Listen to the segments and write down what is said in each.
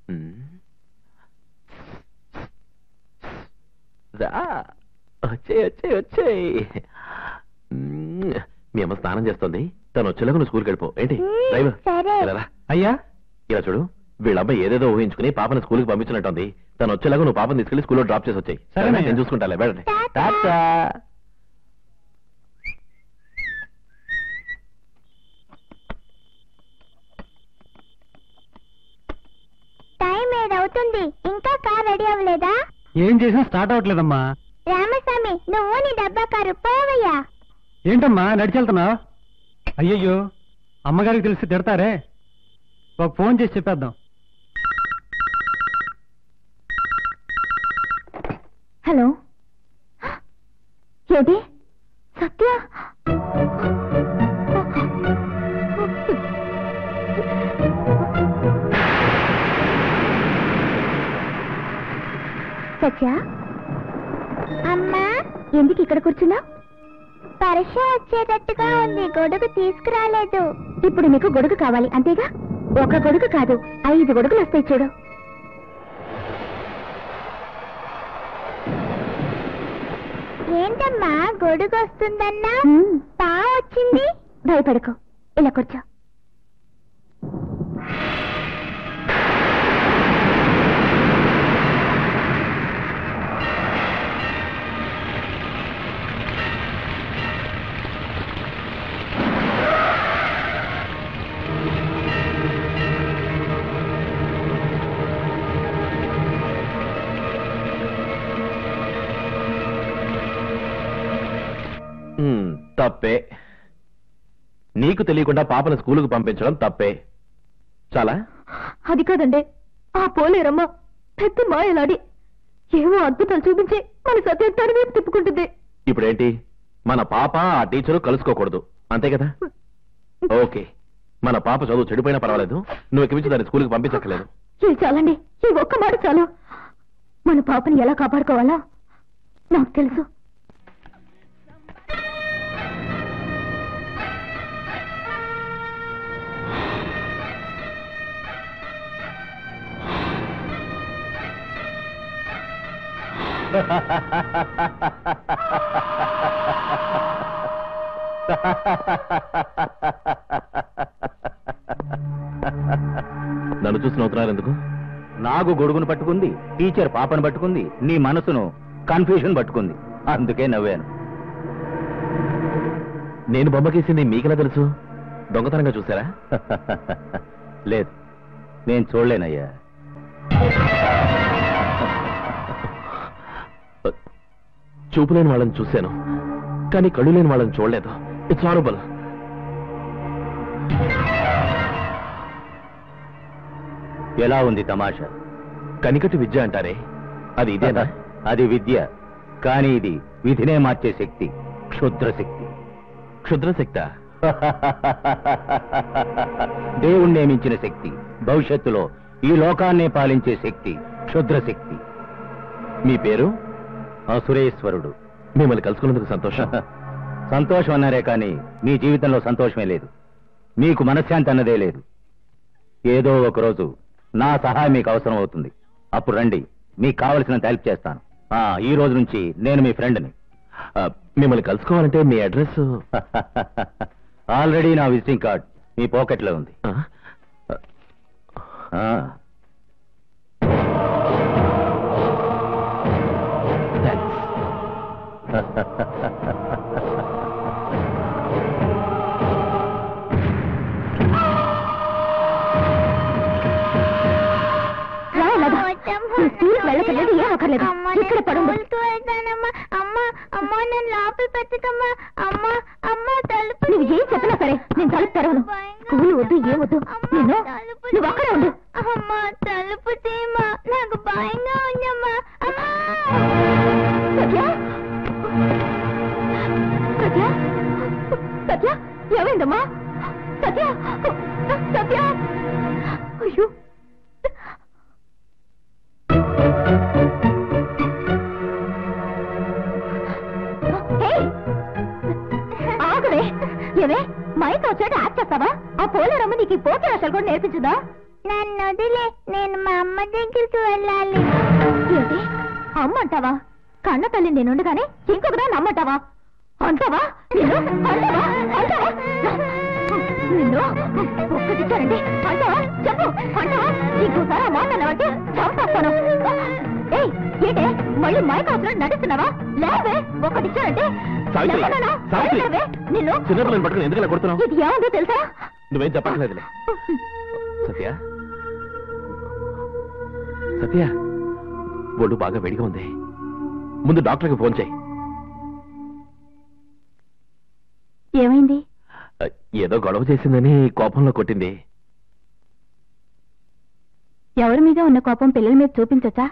ఉమ్. రా వచ్చే వచ్చే వచ్చే మీ అమ్మ స్నానం చేస్తుంది తను వచ్చేలాగా నువ్వు స్కూల్కి వెళ్ళిపో ఏంటి మ్మ్, డ్రైవర్ సరే. ఇలా రా. అయ్యా ఇలా చూడు వీళ్ళ అబ్బాయి ఏదేదో ఊహించుకుని పాపని స్కూల్కి పంపించినట్టుంది తను వచ్చేలాగా నువ్వు పాపని తీసుకెళ్లి స్కూల్లో డ్రాప్ చేసి వచ్చాయి సరేనయ్యా. నేను చూసుకుంటాలే వెళ్ళండి టాటా. టాటా. టైం ఏదవుతుంది ఇంకా కార్ రెడీ అవ్వలేదా ఏం చేసినా స్టార్ట్ అవ్వట్లేదమ్మా రామస్వామి నువ్వు నీ డబ్బా కారు పోవయ్యా ఏంటమ్మా నడిచెళ్తున్నావు అయ్యయ్యో అమ్మగారికి తెలిసి తిడతారే ఒక ఫోన్ చేసి చెప్పేద్దాం హలో ఏమిటి సత్య సత్య అమ్మా ఎందుకు ఇక్కడ కూర్చున్నా పరీక్ష వచ్చేటట్టుగా ఉంది గొడుగు తీసుకురాలేదు ఇప్పుడు నీకు గొడుగు కావాలి అంతేగా ఒక గొడుగు కాదు ఐదు గొడుగులు వస్తాయి చూడు ఏంటమ్మా గొడుగు వస్తుందన్నా పా వచ్చింది భయపడకు ఇలా కూర్చో మ్మ్, తప్పే నీకు తెలియకుండా పాపను స్కూలుకు పంపించడం తప్పే చాలా అది కాదండి ఆ పోలేరమ్మ పెద్ద మాయలాడి ఏమో అద్భుతాలు చూపించి మన సత్యం తన వైపు తిప్పుకుంటుంది ఇప్పుడేంటి మన పాప ఆ టీచరు కలుసుకోకూడదు అంతే కదా ఓకే మన పాప చదువు చెడిపోయినా పర్వాలేదు నువ్వు ఎక్కించి దాన్ని స్కూల్కి పంపించక్కర్లేదు ఇది చాలండి ఈ ఒక్క మాట చాలు మన పాపని ఎలా కాపాడుకోవాలో నాకు తెలుసు నన్ను చూసి నవ్వుతున్నారు ఎందుకు నాగు గొడుగును పట్టుకుంది టీచర్ పాపను పట్టుకుంది నీ మనసును కన్ఫ్యూషన్ పట్టుకుంది అందుకే నవ్వాను నేను బొమ్మకేసింది మీకెలా తెలుసు దొంగతనంగా చూసారా లేదు నేను చూడలేనయ్యా చూపు లేని వాళ్ళని చూశాను కానీ కళ్ళు లేని వాళ్ళని చూడలేదు ఇట్స్ హారబుల్ ఎలా ఉంది తమాషా కనికటి విద్య అంటారే అది ఇదేనా అది విద్య కానీ ఇది విధినే మార్చే శక్తి క్షుద్ర శక్తి క్షుద్రశక్త దేవుణ్ణి నియమించిన శక్తి భవిష్యత్తులో ఈ లోకాన్నే పాలించే శక్తి క్షుద్ర శక్తి మీ పేరు అసురేశ్వరుడు మిమ్మల్ని కలుసుకున్నందుకు సంతోషం సంతోషం అన్నారే కానీ మీ జీవితంలో సంతోషమే లేదు మీకు మనశ్శాంతి అన్నదే లేదు ఏదో ఒక రోజు నా సహాయం మీకు అవసరం అవుతుంది అప్పుడు రండి మీకు కావలసినంత హెల్ప్ చేస్తాను ఆ, ఈ రోజు నుంచి నేను మీ ఫ్రెండ్ని ఆ, మిమ్మల్ని కలుసుకోవాలంటే మీ అడ్రస్ ఆల్రెడీ నా విజిటింగ్ కార్డ్ మీ పాకెట్లో ఉంది ఆ? ఆ, థాంక్స్. రా, లగా. నువ్వు స్కూల్కి వెళ్ళక్కర్లేదు ఏం అక్కర్లేదు ఇక్కడ పడుండు నువ్వు ఏం చెప్పినా సరే నేను తలుపు తెరవను స్కూల్ వద్దు ఏం వద్దు నేను నువ్వు అక్కడే ఉండు అమ్మా తలుపు తీమా నాకు భయంగా ఉందమ్మా సత్య సత్య సత్య ఏమైందమ్మా సత్య సత్య అయ్యో ఏయ్! ఆగవే ఏమే మైక్ వచ్చాక యాక్ట్ చేస్తావా ఆ పోలేరమ్మ నీకు ఈ పోటీ వేషాలు కూడా నేర్పించిందా నన్ను వదిలే నేను మా అమ్మ దగ్గరికి వెళ్ళాలి ఏంటి అమ్మ అంటావా కన్న తల్లి నేను ఉండగానే ఇంకొక దాన్ని అమ్మంటావా అంటావా నిన్ను అంటావా అంటావా నిన్ను ఒక్కటిచ్చారండి అంటావా చెప్పు అంటావా ఇంకోసారి ఆ మాట అన్నావంటే చంపేస్తాను ఏయ్ ఏంటే మళ్ళీ మైకాసులు నడుస్తున్నావా లేవే ఒక్కటిచ్చారంటే సావిత్రి, లేవనానా? సావిత్రి. లేవే? నిన్ను చిన్నపిల్లని పట్టుకుని ఎందుకు ఇలా కొడుతున్నావు ఇది ఏముందో తెలుసా నువ్వేం చెప్పట్లేదులే సత్య సత్య ఒళ్ళు బాగా వేడిగా ఉంది ముందు డాక్టర్కి ఫోన్ చేయి ఏమైంది ఏదో గొడవ చేసిందని కోపంలో కొట్టింది ఎవరి మీద ఉన్న కోపం పిల్లల మీద చూపించచ్చా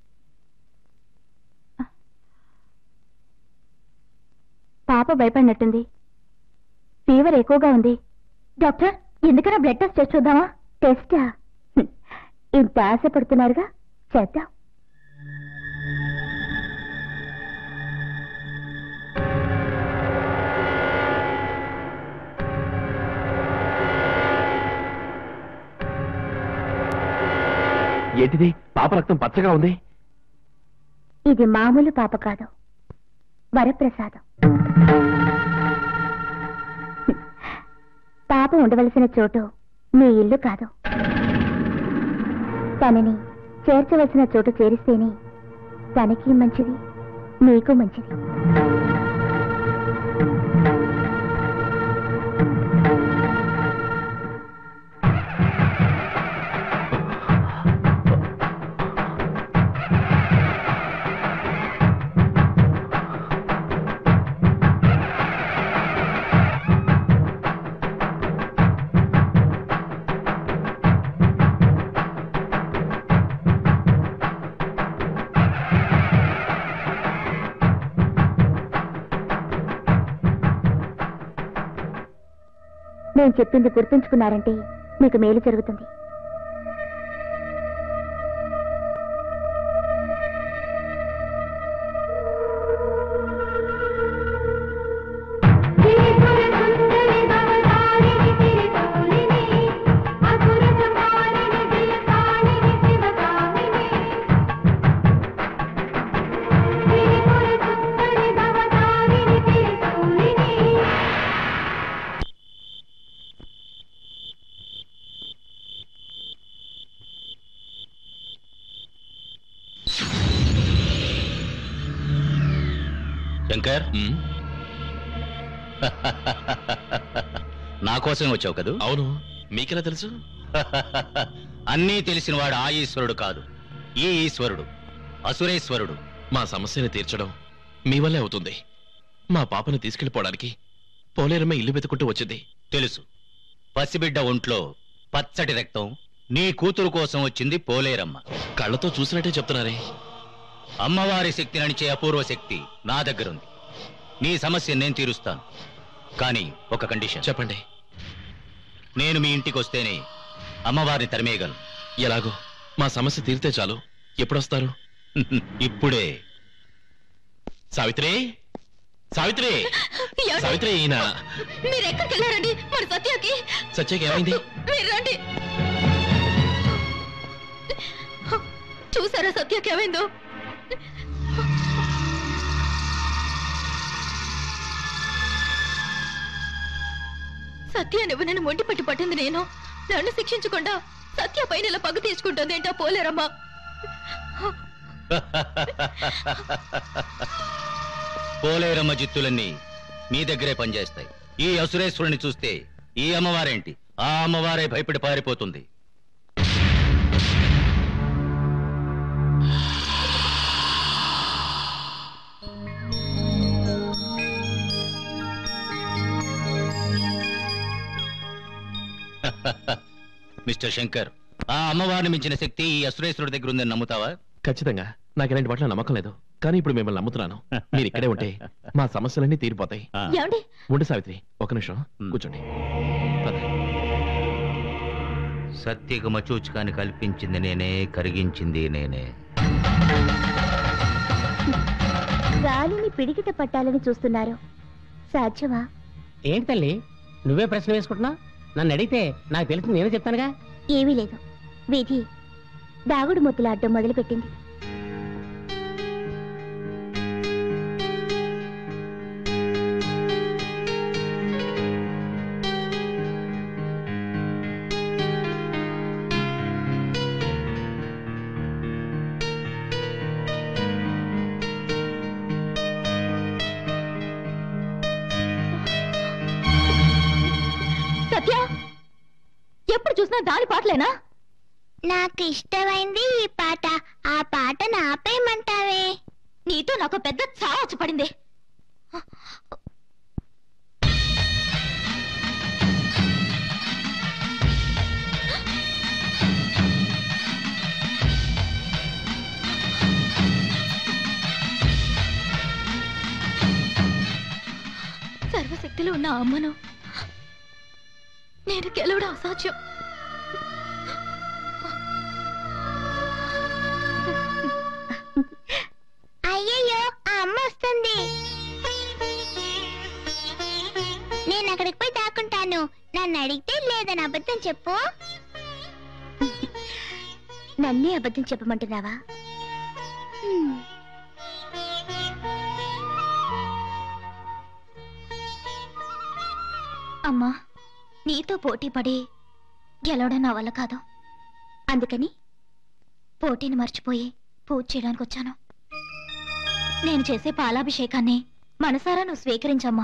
పాప భయపడినట్టుంది ఫీవర్ ఎక్కువగా ఉంది డాక్టర్ ఎందుకన్నా బ్లడ్ టెస్ట్ చేసి చూద్దామా టెస్టా హ్మ్. ఇంత ఆశపడుతున్నారుగా చేద్దాం ఏంటిది పాప రక్తం పచ్చగా ఉంది ఇది మామూలు పాప కాదు వరప్రసాదం పాప ఉండవలసిన చోటు మీ ఇల్లు కాదు తనని చేర్చవలసిన చోటు చేరిస్తేనే తనకి మంచిది నీకు మంచిది నేను చెప్పింది గుర్తుంచుకున్నారంటే మీకు మేలు జరుగుతుంది శంకర్ నా కోసమే వచ్చావు కదూ అవును మీకెలా తెలుసు అన్నీ తెలిసినవాడు ఆ ఈశ్వరుడు కాదు ఈ ఈశ్వరుడు అసురేశ్వరుడు మా సమస్యని తీర్చడం మీ వల్లే అవుతుంది మా పాపని తీసుకెళ్లిపోవడానికి పోలేరమ్మ ఇల్లు వెతుకుంటూ వచ్చింది తెలుసు పసిబిడ్డ ఒంట్లో పచ్చటి రక్తం నీ కూతురు కోసం వచ్చింది పోలేరమ్మ కళ్ళతో చూసినట్టే చెప్తున్నారే అమ్మవారి శక్తి నడిచే అపూర్వ శక్తి నా దగ్గరుంది నీ సమస్య నేను తీరుస్తాను కానీ ఒక కండిషన్ చెప్పండి నేను మీ ఇంటికి వస్తేనే అమ్మవారిని తరిమేయగలను ఎలాగో మా సమస్య తీరితే చాలు ఎప్పుడొస్తారు ఇప్పుడే సావిత్రి సావిత్రి సావిత్రి ఈయన మీరు ఎక్కడికి వెళ్ళారండి మరి సత్యకి సత్యకి ఏమైంది మీరు రండి చూసారా సత్యకి ఏమైందో సత్య నువ్వు నన్ను మొండి పట్టి పట్టింది నేను నన్ను శిక్షించకుండా సత్య పైన ఇలా పగ తీసుకుంటుంది ఏంటో పోలేరమ్మా పోలేరమ్మ జిత్తులన్నీ మీ దగ్గరే పనిచేస్తాయి ఈ అసురేశ్వరుని చూస్తే ఈ అమ్మవారేంటి ఆ అమ్మవారే భయపడి పారిపోతుంది మిస్టర్ శంకర్ ఆ అమ్మవారిని మించిన శక్తి ఈ అసురేశ్వరుడి దగ్గర ఉందని నమ్ముతావా ఖచ్చితంగా నాకు ఇలాంటి వాటిలో నమ్మకం లేదు కానీ ఇప్పుడు మిమ్మల్ని నమ్ముతున్నాను మీరు ఇక్కడే ఉంటే మా సమస్యలన్నీ తీరిపోతాయి ఆ. ఏమండి ఉండు సావిత్రి ఒక నిమిషం మ్. కూర్చోండి పద. సత్యగమ చూచకాన్ని కల్పించింది నేనే కరిగించింది నేనే గాలిని పిడికిట పట్టాలని చూస్తున్నారు సాధ్యమా ఏంటి తల్లి నువ్వే ప్రశ్న వేసుకుంటున్నావు నన్ను అడిగితే నాకు తెలిసి నేనే చెప్తానుగా ఏమీ లేదు విధి దాగుడు ముద్దులాడడం మొదలుపెట్టింది సత్య ఎప్పుడు చూసినా దాని పాటలేనా నాకు ఇష్టమైంది ఈ పాట ఆ పాట నాపేయమంటావే నీతో నాకు పెద్ద చావచ్చు పడింది సర్వశక్తిలో ఉన్న ఆ అమ్మను నేను గెలవడం అసాధ్యం అయ్యయ్యో ఆ అమ్మ వస్తుంది నేను అక్కడికి పోయి దాక్కుంటాను నన్ను అడిగితే లేదని అబద్ధం చెప్పు నన్నే అబద్ధం చెప్పమంటున్నావా హ్మ్. అమ్మా నీతో పోటీ పడి గెలవడం నా వల్ల కాదు అందుకని పోటీని మర్చిపోయి పూజ చేయడానికి వచ్చాను నేను చేసే పాలాభిషేకాన్ని మనసారా నువ్వు స్వీకరించమ్మా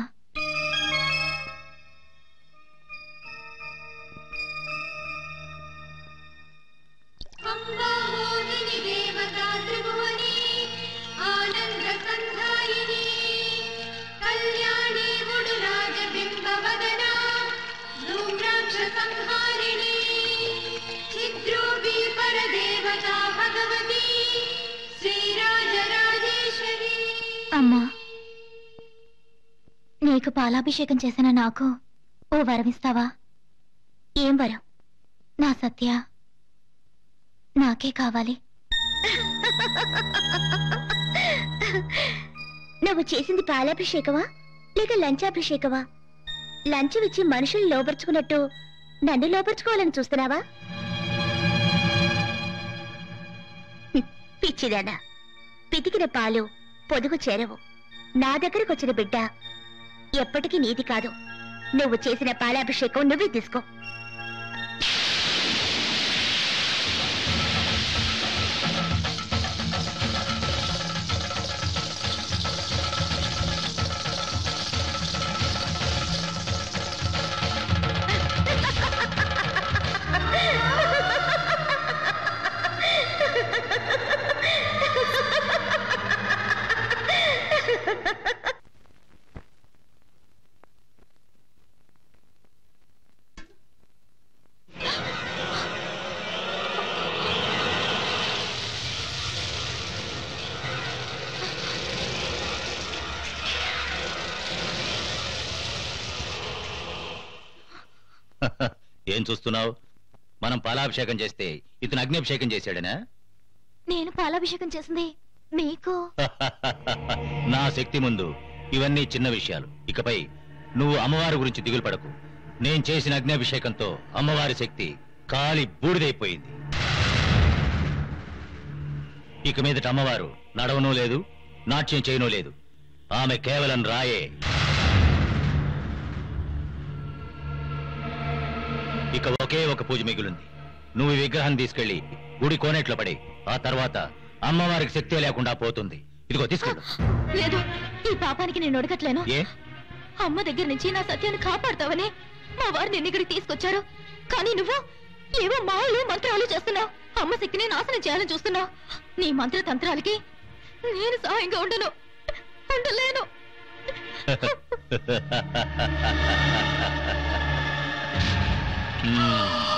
అంబామోహిని దేవతా త్రిభువని ఆనంద సంధాయిని కళ్యాణి ముడు రాజబింబవదన ధూమ్రాక్ష సంహారిణి చిద్రూపీ పరదేవతా భగవతి శ్రీరాజరాజేశ్వరి అమ్మా నీకు పాలాభిషేకం చేసిన నాకు ఓ వరమిస్తావా ఏం వరం నా సత్య నాకే కావాలి నువ్వు చేసింది పాలాభిషేకమా లేక లంచాభిషేకమా లంచం ఇచ్చి మనుషులు లోపరుచుకున్నట్టు నన్ను లోపరుచుకోవాలని చూస్తున్నావా హ్మ్, పిచ్చిదానా పితికిన పాలు పొదుగు చేరవు నా దగ్గరకు వచ్చిన బిడ్డ ఎప్పటికీ నీది కాదు నువ్వు చేసిన పాలాభిషేకం నువ్వే తీసుకో ఏం చూస్తున్నావు మనం పాలాభిషేకం చేస్తే ఇతను అగ్నిభిషేకం చేశాడనా నేను పాలాభిషేకం చేసింది మీకు నా శక్తి ముందు ఇవన్నీ చిన్న విషయాలు ఇకపై నువ్వు అమ్మవారి గురించి దిగులు పడకు నేను చేసిన అగ్నిభిషేకంతో అమ్మవారి శక్తి కాలి బూడిదైపోయింది ఇక మీదట అమ్మవారు నడవనూ లేదు నాట్యం చేయనూ లేదు ఆమె కేవలం రాయే ఇక ఒకే ఒక పూజ మిగిలింది నువ్వు ఈ విగ్రహం తీసుకెళ్లి గుడి కోనేట్లో పడి ఆ తర్వాత అమ్మవారికి శక్తి లేకుండా పోతుంది ఇదిగో తీసుకెళ్ళు లేదు ఈ పాపానికి నేను ఒడగట్లేను ఏ అమ్మ దగ్గర నుంచి నా సత్యాన్ని కాపాడుతావని మా వారు నిన్ను ఇక్కడికి తీసుకొచ్చారు కానీ నువ్వు ఏవో మాయలు మంత్రాలు చేస్తున్నావు అమ్మ శక్తిని నాశనం చేయాలని చూస్తున్నావు నీ మంత్ర తంత్రాలకి నేను సహాయంగా ఉండను ఉండలేను మ్మ్.